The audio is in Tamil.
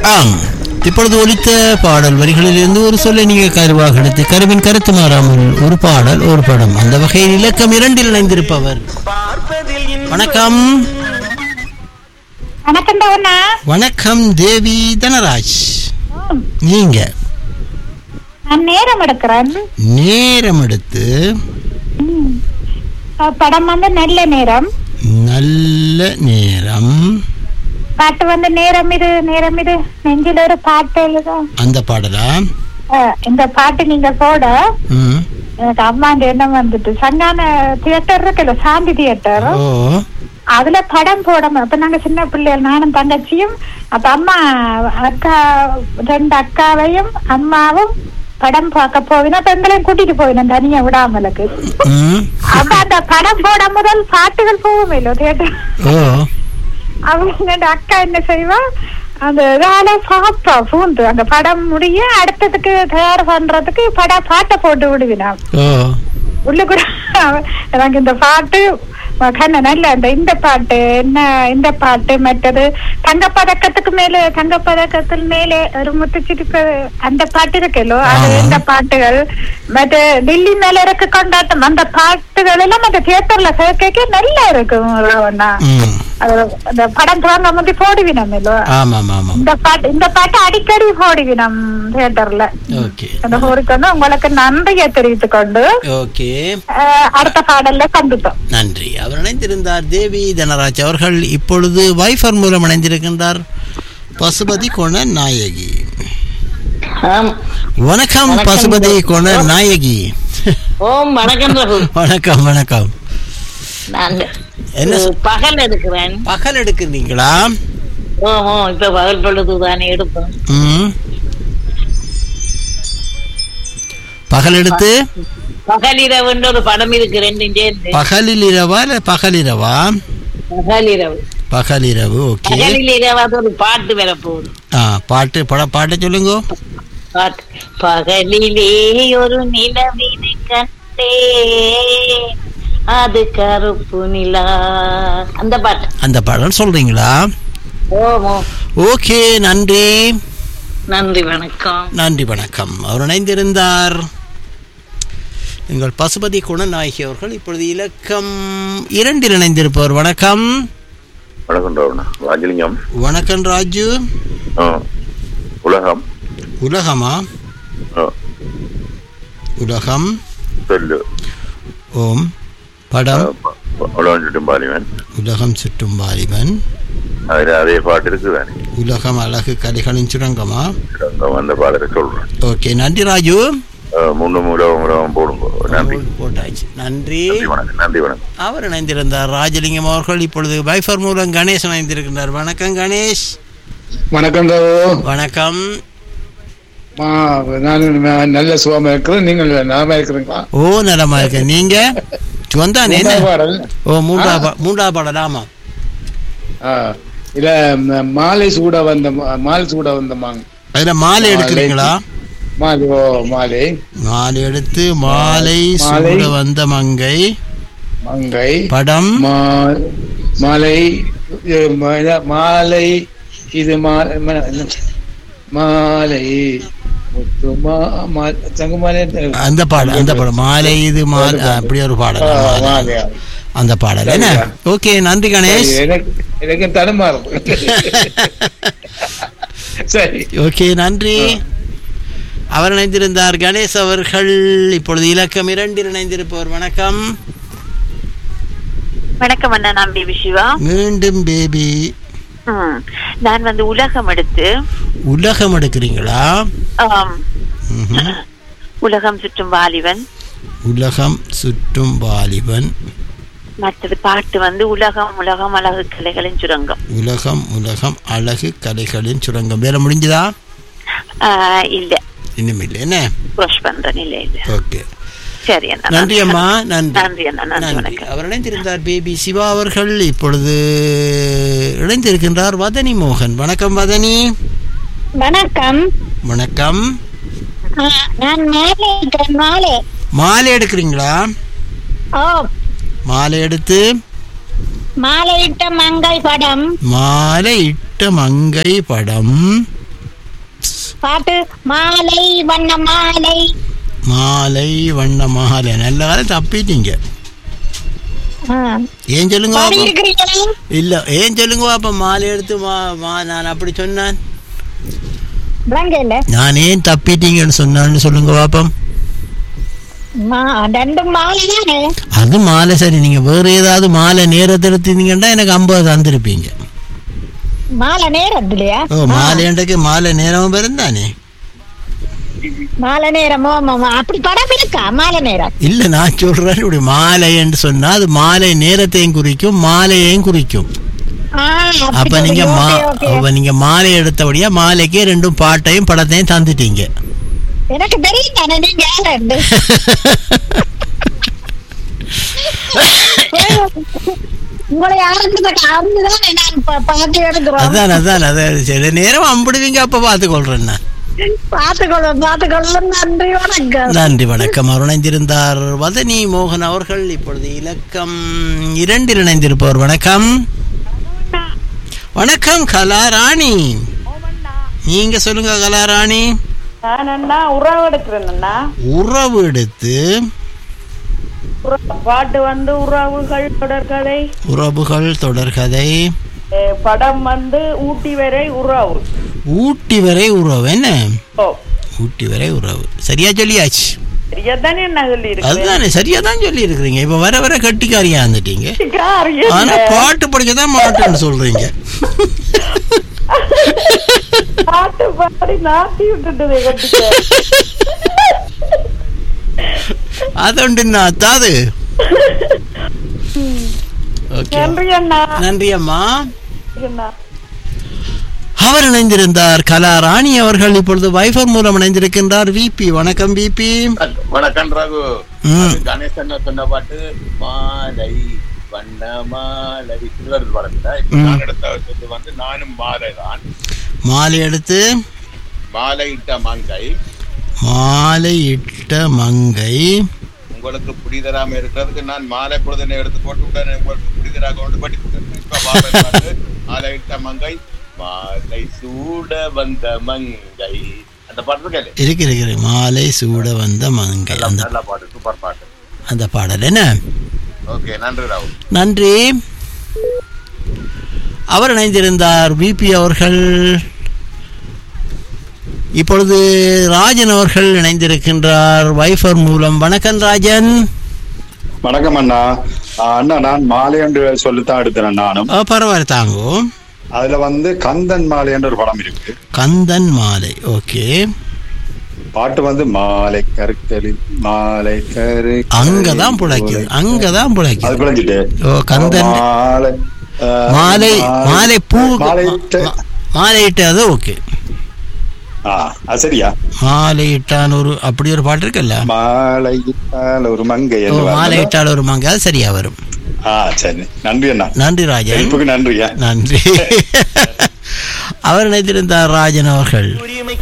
ஆம் இப்பொழுது ஒலித்த பாடல் வரிகளிலிருந்து ஒரு சொல்லை நீங்கள் கருவாக எடுத்து கருவின் கருத்து மாறாமல் ஒரு பாடல் ஒரு படம் அந்த வகையில் இலக்கம் இரண்டில் இணைந்திருப்பவர் வணக்கம் வணக்கம் தவண்ணா வணக்கம் தேவி தனராஜ் நீங்க நான் நேரம் எடுக்கிறேன் நேரம் எடுத்து அஹ் படம் வந்து நல்ல நேரம் நல்ல நேரம் பாட்டு வந்து நேரம் இது நேரம் இது நெஞ்சில ஒரு பாட்டு எழுத அந்த பாடலா அஹ் இந்த பாட்டு நீங்க போட ம் எனக்கு அம்மாண்ட எண்ணம் வந்துட்டு சங்கான தியேட்டர் இருக்குல்ல சாந்தி தியேட்டர் ஓ அதுல படம் போடணும் அப்ப நாங்க சின்ன பிள்ளைகள் நானும் தங்கச்சியும் அப்ப அம்மா அக்கா ரெண்டு அக்காவையும் அம்மாவும் படம் பார்க்க போவினா அப்ப எங்களையும் கூட்டிட்டு போயினோம் தனியா விடாமலுக்கு ம் அப்ப அந்த படம் போட முதல் பாட்டுகள் போகும் இல்ல தியேட்டர் ஓ அவங்க அந்த அக்கா என்ன செய்வா அந்த இதால சாப்பிட்டா பூந்து அந்த படம் முடிய அடுத்ததுக்கு தயார் பண்றதுக்கு படம் பாட்டை போட்டு விடுவினா ஓ உள்ள கூட எனக்கு இந்த பாட்டு கண்ண நல்ல அந்த இந்த பாட்டு என்ன இந்த பாட்டு மற்றது தங்கப்பதக்கத்துக்கு மேல தங்கப்பதக்கத்தில் மேலே ஒரு முத்துச்சிரிப்பு அந்த பாட்டு இருக்குல்லோ அது ஆமா. இந்த பாட்டுகள் மற்ற டில்லி மேல இருக்க கொண்டாட்டம் அந்த பாட்டுகள் எல்லாம் அந்த தியேட்டர்ல கேட்க நல்லா இருக்கும் ராவண்ணா. ம் அது அந்த படம் துவங்க முந்தி போடுவினம் இல்லோ ஆமாம் ஆமாம் இந்த பாட்டு இந்த பாட்டு அடிக்கடி போடுவினம் தியேட்டர்ல ஓகே அந்த ஊருக்கு வந்து உங்களுக்கு நன்றியை தெரிவித்துக் கொண்டு ஓகே அஹ், அடுத்த பாடல்ல சந்திப்போம் நன்றி அவர் இணைந்திருந்தார் தேவி தனராஜ் அவர்கள் இப்பொழுது வைஃபர் மூலம் இணைந்திருக்கின்றார் பசுபதி கோண நாயகி ஆம். வணக்கம் வணக்கம். பசுபதி கோண நாயகி ஓம் வணக்கம் ரகு வணக்கம் வணக்கம் நான் என்ன சொ- அஹ், பகல் எடுக்கிறேன் பகல் எடுக்கிறீங்களா ஓ ஓ இப்ப பகல் பொழுது தானே எடுப்பேன் ம் பகல் எடுத்து பகலிரவுன்ற ஒரு படம் இருக்கு ரெண்டும் சேர்ந்து பகலில் இரவா இல்ல பகலிரவா பகலிரவு பகலிரவு ஓகே பகலில் இரவாத ஒரு பாட்டு வர போகுது ஆ பாட்டு பட பாட்டை சொல்லுங்க பாட்டு பகலிலே ஒரு நிலவினை கண்டே அது கருப்பு நிலா அந்த பாட்டு அந்த பாடல் சொல்றீங்களா ஓமோ ஓகே நன்றி நன்றி வணக்கம் நன்றி வணக்கம் அவர் இணைந்திருந்தார் எங்கள் பசுபதி குணநாயகி அவர்கள் இப்பொழுது இலக்கம் இரண்டில் இணைந்திருப்பவர் வணக்கம் வணக்கம் ராவணா ராஜலிங்கம் வணக்கம் ராஜு ஆ, உலகம் உலகமா ஆ, உலகம் சொல்லு ஓம் படம் உலகம் சுட்டும் பாலிவன் உலகம் சுற்றும் வாலிபன் அதில் அதே பாட்டு இருக்குதானே உலகம் அழகு கலைகளின் சுரங்கமா அந்த- அந்த பாடலை சொல்றேன் ஓகே நன்றி ராஜு ஆ, முன்னும் உலகம் உலகம் போடுங்க நன்றி போட்டாச்சு நன்றி நன்றி வணக்கம் நன்றி வணக்கம் அவர் இணைந்திருந்தார் ராஜலிங்கம் அவர்கள் இப்பொழுது வைஃபர் மூலம் கணேஷ் இணைந்திருக்கின்றார் வணக்கம் கணேஷ் வணக்கம் ராவு வணக்கம் மா நான் ந- நல்ல சுகமா இருக்கிறேன் நீங்கள் நலமா இருக்கிறீங்களா ஓ நலமா இருக்க நீங்க வந்தானே என்ன மூன்றாவது பாடல் ஓ மூன்றாவது பா- மூன்றாவது பாடல் ஆமா ஆ, இல்ல ம- மாலை சூட வந்த மா- மாலை சூட வந்த மாங்க அதுல மாலை எடுக்கிறீங்களா மாலை ஓ மாலை மாலை எடுத்து மாலை மாலை. சூட வந்த மங்கை மங்கை படம் மா- மாலை இது ம- இத- மாலை இது மா- ம- மாலை முத்து மா- மா- தங்கமாலை அந்த பாடல் அந்த பாடல் மாலை இது மாலை ஆ, அப்படி ஒரு பாடல் ஆ, மாலை. மாலையா. அந்த பாடல் என்ன சரியா. ஓகே நன்றி கணேஷ் எனக்கு எனக்கு தடுமாறும் சரி ஓகே நன்றி அவர் இணைந்திருந்தார் கணேஷ் அவர்கள் இப்பொழுது இலக்கம் இரண்டில் இணைந்திருப்பவர் வணக்கம் வணக்கம் அண்ணா நான் பேபி சிவா மீண்டும் பேபி ம். நான் வந்து உலகம் எடுத்து உலகம் எடுக்கிறீங்களா ஆம், ம்ஹும். உலகம் சுற்றும் வாலிபன் உலகம் சுற்றும் வாலிபன் மற்றது பாட்டு வந்து உலகம் உலகம் அழகு கலைகளின் சுரங்கம் உலகம் உலகம் அழகு கலைகளின் சுரங்கம் வேலை முடிஞ்சதா ஆ, இல்ல இன்னும் இல்லை என்ன க்ரோஷ் பண்றேன் இல்ல இல்ல ஓகே சரி அண்ணா நன்றி அம்மா நன்றி நன்றி அண்ணா நன்றி நன்றி வணக்கம் அவர் இணைந்திருந்தார் பேபி சிவா அவர்கள் இப்பொழுது இணைந்திருக்கின்றார் வதனி மோகன் வணக்கம் வதனி வணக்கம் வணக்கம் நான் மேலே இருக்கிறேன் மாலை மாலை எடுக்கிறீங்களா ஓ மாலை எடுத்து மாலையிட்ட மங்கை படம் மாலை இட்ட மங்கை படம் பாட்டு மாலை வண்ண மாலை மாலை வண்ண மாலை நல்ல காலம் தப்பிட்டீங்க ஆ. ஏன் சொல்லுங்க பாடி பாப்போம். இருக்கிறீங்களா இல்ல ஏன் சொல்லுங்க பாப்பா மாலை எடுத்து மா மா- நான் அப்படி சொன்னேன் விளங்க இல்ல நான் ஏன் தப்பிட்டீங்கன்னு சொன்னான்னு சொல்லுங்க பாப்போம் மா ரெண்டும் மாலை தானே அது மாலை சரி நீங்க வேற ஏதாவது மாலை நேரத்தை எடுத்தீங்கன்னா எனக்கு ஐம்பது தந்திருப்பீங்க மாலை நேரத்துலயா ஓ மாலைன்றக்கு மாலை நேரமும் இருந்தானே மாலை நேரமோ ஆமாமா. அப்படி படம் இருக்கா மாலை நேரம் இல்ல நான் சொல்றேன் இப்படி மாலைன்னு சொன்னா அது மாலை நேரத்தையும் குறிக்கும் மாலையையும் குறிக்கும் ஆ, அப்படி அப்ப நீங்க மா ஓகே, ஓகே. அப்ப நீங்க மாலை எடுத்தபடியா மாலைக்கே ரெண்டும் பாட்டையும் படத்தையும் தந்துட்டீங்க எனக்கு தெரியும் தானே நீங்க யாருன்னு. உங்களை யாருன்னு அறிஞ்சுதானே நான் பா- பாத்து எடுக்கிறோம் அதான் அதான் அதான் சில நேரம் அம்பிடுவீங்க அப்ப பார்த்துக்கொள்றேன் நான் பாத்துக்கொள்ளும் பாத்துக்கொள்ளும் நன்றி வணக்கம் நன்றி வணக்கம் அவர் இணைந்திருந்தார் வதனி மோகன் அவர்கள் இப்பொழுது இலக்கம் இரண்டில் இணைந்திருப்பவர் வணக்கம் வணக்கம் கலாராணி நீங்க சொல்லுங்க கலாராணி நான் அண்ணா உறவு எடுக்கிறேன்னா உறவு எடுத்து பாட்டு வந்து உறவுகள் தொடர்கதை உறவுகள் தொடர்கதை அஹ் படம் வந்து ஊட்டி வரை உறவு ஊட்டி வரை உறவு என்ன ஓ ஊட்டி வரை உறவு சரியா சொல்லியாச்சு சரியாதானே என்ன சொல்லி அதுதானே சரியா தான் சொல்லி இருக்கிறீங்க இப்ப வர வர கட்டிக்காரியா வந்துட்டீங்க ஆனா பாட்டு படிக்க தான் மாட்டேன்னு சொல்றீங்க பாட்டு பாடி நாட்டி விட்டுட்டு கட்டிக்க അതുണ്ടെന്നാ അത്താത് ஓகே நன்றி அண்ணா நன்றி அம்மா அண்ணா அவர் இணைந்திருந்தார் கலா ராணி அவர்கள் இப்பொழுது வைஃபர் மூலம் இணைந்திருக்கின்றார் விபி வணக்கம் விபி வணக்கம் ரகு ம். அது கணேசன் சொன்ன பாட்டு மாலை வண்ண மாலை திருவருள் படத்துல இப்ப ம். நான் எடுத்த சொல்லு வந்து நானும் மாலை தான் மாலை எடுத்து மாலை இட்ட மங்கை மாலை இட்ட மங்கை உங்களுக்கு புரிதராம இருக்கிறதுக்கு நான் மாலை பொழுதனை எடுத்து போட்டு உடனே உங்களுக்கு புரிதராக கொண்டு படித்து இப்ப மாலை பாட்டு, மாலை இட்ட மங்கை மாலை சூட வந்த மங்கை அந்த பாட்டு கேளு இருக்கு இருக்கு மாலை சூட வந்த மங்கை நல்ல அந்த நல்ல பாட்டு சூப்பர் பாட்டு அந்த பாடல் என்ன ஓகே நன்றி ராகுல் நன்றி அவர் இணைந்திருந்தார் விபி அவர்கள் இப்பொழுது ராஜன் அவர்கள் இணைந்திருக்கின்றார் வைஃபர் மூலம் வணக்கம் ராஜன் வணக்கம் அண்ணா ஆஹ் அண்ணா நான் மாலை என்று சொல்லித்தான் எடுத்தேன் நானும் ஆ, பரவாயில்ல தாங்கோ அதுல வந்து கந்தன் மாலை என்ற ஒரு படம் இருக்கு கந்தன் மாலை ஓகே பாட்டு வந்து மாலை கருக்களில் மாலை கரு அங்கதான் புழைக்குது அங்கதான் அது புழைக்குது பிழைஞ்சிட்டு ஓ கந்தன் மாலை ஆஹ், மாலை மாலை பூ மாலையிட்ட மா- மாலையிட்ட அது ஓகே ஆ அது சரியா மாலையிட்டான் ஒரு அப்படி ஒரு பாட்டு இருக்குல்ல மாலையிட்டால் ஒரு மங்கை ஓ என்று வருது. மாலையிட்டால் ஒரு மங்க அது சரியா வரும் ஆ சரி நன்றி அண்ணா நன்றி ராஜன் ஹெல்ப்புக்கு நன்றியா நன்றி அவர் இணைந்திருந்தார் ராஜன் அவர்கள்